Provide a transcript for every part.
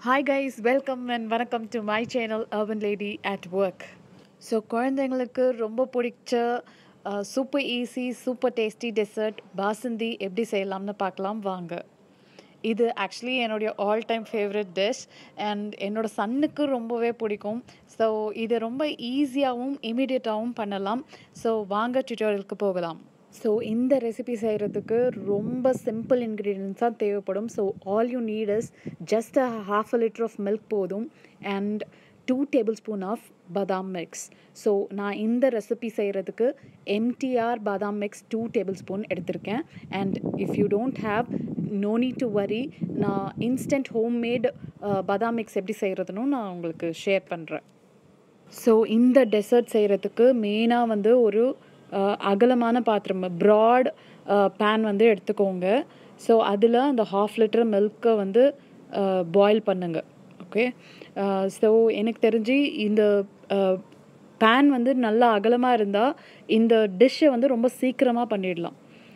hi guys welcome and வணக்கம் to my channel urban lady at work so குழந்தைங்களுக்கு ரொம்ப பிடிச்ச super easy super tasty dessert basundi எப்படி செய்யலாம்னு பார்க்கலாம் வாங்க இது ஆக்சுவலி என்னுடைய all time favourite dish and என்னோட சன்னுக்கு ரொம்பவே பிடிக்கும் ஸோ இது ரொம்ப ஈஸியாகவும் இமீடியட்டாகவும் பண்ணலாம் ஸோ வாங்க டியூட்டோரியலுக்கு போகலாம் ஸோ இந்த ரெசிபி செய்கிறதுக்கு ரொம்ப சிம்பிள் இன்க்ரீடியன்ஸ் தான் தேவைப்படும் so all you need is just a half a litre of milk போதும் and two table spoon of badam mix so நான் இந்த ரெசிபி செய்கிறதுக்கு MTR badam mix two table spoon எடுத்திருக்கேன் and if you don't have no need to worry நான் instant homemade பாதாம் mix எப்படி செய்கிறதுன்னு நான் உங்களுக்கு ஷேர் பண்ணுறேன் ஸோ இந்த டெசர்ட் செய்கிறதுக்கு மெயினாக வந்து ஒரு அகலமான பாத்திரம் ப்ராட் பேன் வந்து எடுத்துக்கோங்க ஸோ அதில் அந்த ஹாஃப் லிட்டர் மில்க்கை வந்து பாயில் பண்ணுங்க ஓகே ஸோ எனக்கு தெரிஞ்சு இந்த பேன் வந்து நல்லா அகலமாக இருந்தால் இந்த டிஷ்ஷை வந்து ரொம்ப சீக்கிரமாக பண்ணிடலாம்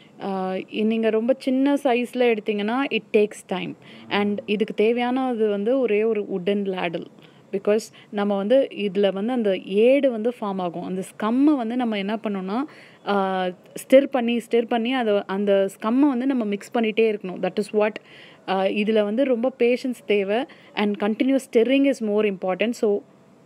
நீங்கள் ரொம்ப சின்ன சைஸில் எடுத்திங்கன்னா இட் டேக்ஸ் டைம் அண்ட் இதுக்கு தேவையான அது வந்து ஒரே ஒரு உட்டன் லேடல் பிகாஸ் நம்ம வந்து இதில் வந்து அந்த ஏடு வந்து ஃபார்ம் ஆகும் அந்த ஸ்கம்மை வந்து நம்ம என்ன பண்ணோம்னா ஸ்டிர் பண்ணி ஸ்டிர் பண்ணி அதை அந்த ஸ்கம்மை வந்து நம்ம மிக்ஸ் பண்ணிகிட்டே இருக்கணும் தட் இஸ் வாட் இதில் வந்து ரொம்ப பேஷன்ஸ் தேவை and continuous stirring is more important so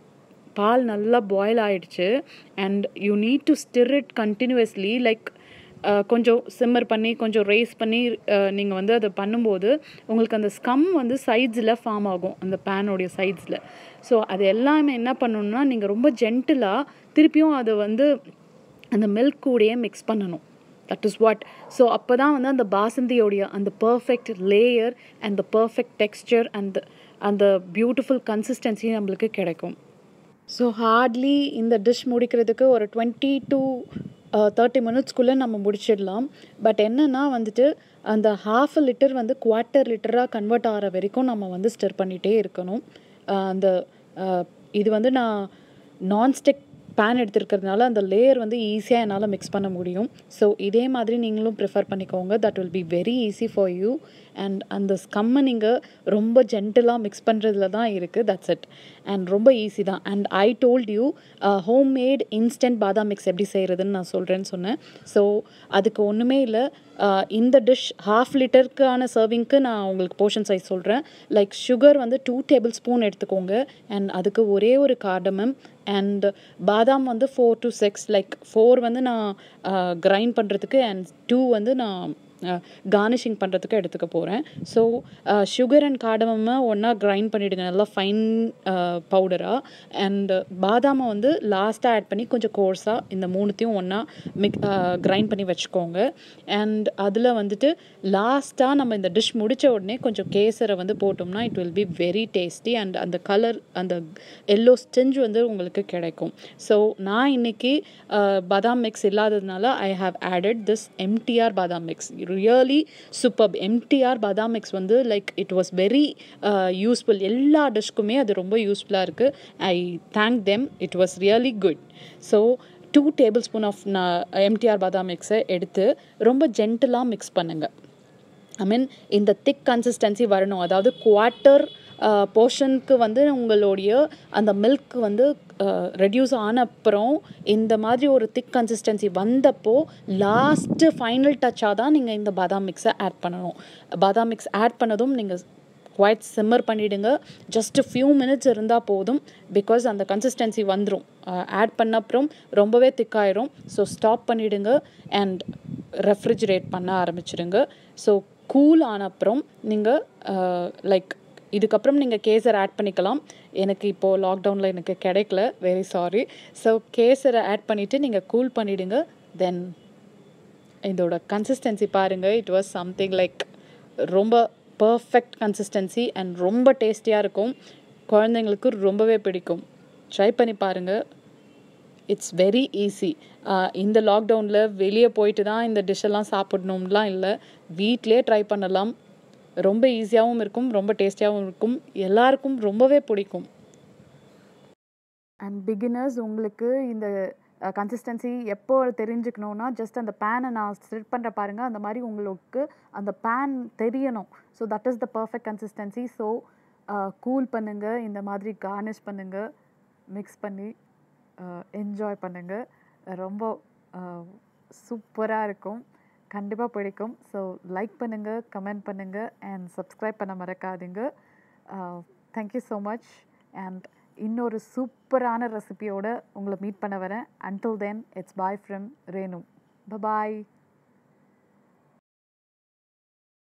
பால் நல்லா பாயில் ஆகிடுச்சு and you need to stir it continuously like கொஞ்சம் சிம்மர் பண்ணி கொஞ்சம் ரேஸ் பண்ணி நீங்கள் வந்து அதை பண்ணும்போது உங்களுக்கு அந்த ஸ்கம் வந்து சைட்ஸில் ஃபார்ம் ஆகும் அந்த பேனோடைய சைட்ஸில் ஸோ அது எல்லாமே என்ன பண்ணணும்னா நீங்கள் ரொம்ப ஜென்டிலாக திருப்பியும் அதை வந்து அந்த மில்க் கூடயே மிக்ஸ் பண்ணணும் தட் இஸ் வாட் ஸோ அப்போ தான் வந்து அந்த பாசந்தியோடைய அந்த perfect layer and the perfect texture and அந்த பியூட்டிஃபுல் கன்சிஸ்டன்சி நம்மளுக்கு கிடைக்கும் ஸோ ஹார்ட்லி இந்த டிஷ் முடிக்கிறதுக்கு ஒரு டுவெண்ட்டி டூ தேர்ட்டி மினிட்ஸ்க்குள்ளே நம்ம முடிச்சிடலாம் பட் என்னென்னா வந்துட்டு அந்த ஹாஃப் அ லிட்டர் வந்து குவார்ட்டர் லிட்டராக கன்வெர்ட் ஆகிற வரைக்கும் நம்ம வந்து ஸ்டிர் பண்ணிகிட்டே இருக்கணும் அந்த இது வந்து நான் நான்ஸ்டிக் பேன் எடுத்துருக்கிறதுனால அந்த லேயர் வந்து ஈஸியாக என்னால் மிக்ஸ் பண்ண முடியும் ஸோ இதே மாதிரி நீங்களும் ப்ரிஃபர் பண்ணிக்கோங்க that will be very easy for you and அந்த ஸ்கம்மை நீங்கள் ரொம்ப ஜென்டலாக மிக்ஸ் பண்ணுறதுல தான் இருக்குது தட்ஸ் இட் அண்ட் ரொம்ப ஈஸி தான் and I told you home made instant badam mix எப்படி செய்கிறதுன்னு நான் சொல்கிறேன்னு சொன்னேன் ஸோ அதுக்கு ஒன்றுமே இல்லை இந்த டிஷ் ஹாஃப் லிட்டருக்கான சர்விங்க்கு நான் உங்களுக்கு போர்ஷன் சைஸ் சொல்கிறேன் லைக் சுகர் வந்து டூ டேபிள் ஸ்பூன் எடுத்துக்கோங்க அண்ட் அதுக்கு ஒரே ஒரு கார்டமம் அண்ட் பாதாம் வந்து four to six like four வந்து நான் கிரைண்ட் பண்ணுறதுக்கு அண்ட் டூ வந்து நான் கார்னிஷிங் பண்ணுறதுக்கு எடுத்துக்க போகிறேன் ஸோ சுகர் அண்ட் காடமம்மை ஒன்றா கிரைண்ட் பண்ணிவிடுங்க நல்லா ஃபைன் பவுடராக அண்ட் பாதாமை வந்து லாஸ்ட்டாக ஆட் பண்ணி கொஞ்சம் கோர்ஸாக இந்த மூணுத்தையும் ஒன்றா மிக் கிரைண்ட் பண்ணி வச்சுக்கோங்க அண்ட் அதில் வந்துட்டு லாஸ்ட்டாக நம்ம இந்த டிஷ் முடித்த உடனே கொஞ்சம் கேசரை வந்து போட்டோம்னா it will be very tasty and அந்த கலர் அந்த எல்லோ ஸ்டிஞ்ச் வந்து உங்களுக்கு கிடைக்கும் ஸோ நான் இன்னைக்கு பாதாம் மிக்ஸ் இல்லாததுனால I have added this MTR badam mix really super MTR badam mix வந்து like it was very useful எல்லா டிஷ்க்குமே அது ரொம்ப யூஸ்ஃபுல்லாக இருக்குது I thank them it was really good so two table spoon of நான் எம்டிஆர் பாதாம் மிக்ஸை எடுத்து ரொம்ப ஜென்டலாக மிக்ஸ் பண்ணுங்கள் ஐ மீன் இந்த திக் கன்சிஸ்டன்சி வரணும் அதாவது குவார்ட்டர் போர்ஷனுக்கு வந்து உங்களுடைய அந்த மில்க் வந்து ரெடியூஸ் ஆன அப்புறம் இந்த மாதிரி ஒரு திக் கன்சிஸ்டன்சி வந்தப்போ லாஸ்ட்டு ஃபைனல் டச்சாக தான் நீங்கள் இந்த பாதாம் மிக்ஸை ஆட் பண்ணணும் பாதாம் மிக்ஸ் ஆட் பண்ணதும் நீங்கள் குவைட் சிம்மர் பண்ணிவிடுங்க ஜஸ்ட் ஃபியூ மினிட்ஸ் இருந்தால் போதும் பிகாஸ் அந்த கன்சிஸ்டன்சி வந்துடும் ஆட் பண்ண அப்புறம் ரொம்பவே திக்காயிரும் ஸோ ஸ்டாப் பண்ணிவிடுங்க அண்ட் ரெஃப்ரிஜரேட் பண்ண ஆரம்பிச்சிடுங்க ஸோ கூல் ஆன அப்புறம் நீங்கள் லைக் இதுக்கப்புறம் நீங்கள் கேசரை ஆட் பண்ணிக்கலாம் எனக்கு இப்போது லாக்டவுனில் எனக்கு கிடைக்கல வெரி சாரி ஸோ கேசரை ஆட் பண்ணிவிட்டு நீங்கள் கூல் பண்ணிவிடுங்க தென் இதோட கன்சிஸ்டன்சி பாருங்கள் இட் வாஸ் சம்திங் லைக் ரொம்ப பர்ஃபெக்ட் கன்சிஸ்டன்சி அண்ட் ரொம்ப டேஸ்டியாக இருக்கும் குழந்தைங்களுக்கு ரொம்பவே பிடிக்கும் ட்ரை பண்ணி பாருங்கள் இட்ஸ் வெரி ஈஸி இந்த லாக்டவுனில் வெளியே போயிட்டு தான் இந்த டிஷ்ஷெல்லாம் சாப்பிடணும்லாம் இல்லை வீட்டிலே ட்ரை பண்ணலாம் ரொம்ப ஈஸியாகவும் இருக்கும் ரொம்ப டேஸ்டியாகவும் இருக்கும் எல்லாருக்கும் ரொம்பவே பிடிக்கும் அண்ட் பிகினர்ஸ் உங்களுக்கு இந்த கன்சிஸ்டன்சி எப்போ தெரிஞ்சுக்கணுன்னா ஜஸ்ட் அந்த பேனை நான் ஸ்டிட் பண்ணுற பாருங்கள் அந்த மாதிரி உங்களுக்கு அந்த பேன் தெரியணும் so that is the perfect consistency so cool பண்ணுங்கள் இந்த மாதிரி கார்னிஷ் பண்ணுங்கள் மிக்ஸ் பண்ணி என்ஜாய் பண்ணுங்கள் ரொம்ப சூப்பராக இருக்கும் கண்டிப்பாக பிடிக்கும் ஸோ லைக் பண்ணுங்கள் கமெண்ட் பண்ணுங்கள் அண்ட் சப்ஸ்கிரைப் பண்ண மறக்காதீங்க தேங்க்யூ ஸோ மச் அண்ட் இன்னொரு சூப்பரான ரெசிபியோட உங்களை மீட் பண்ண வரேன் until then it's bye from Renu bye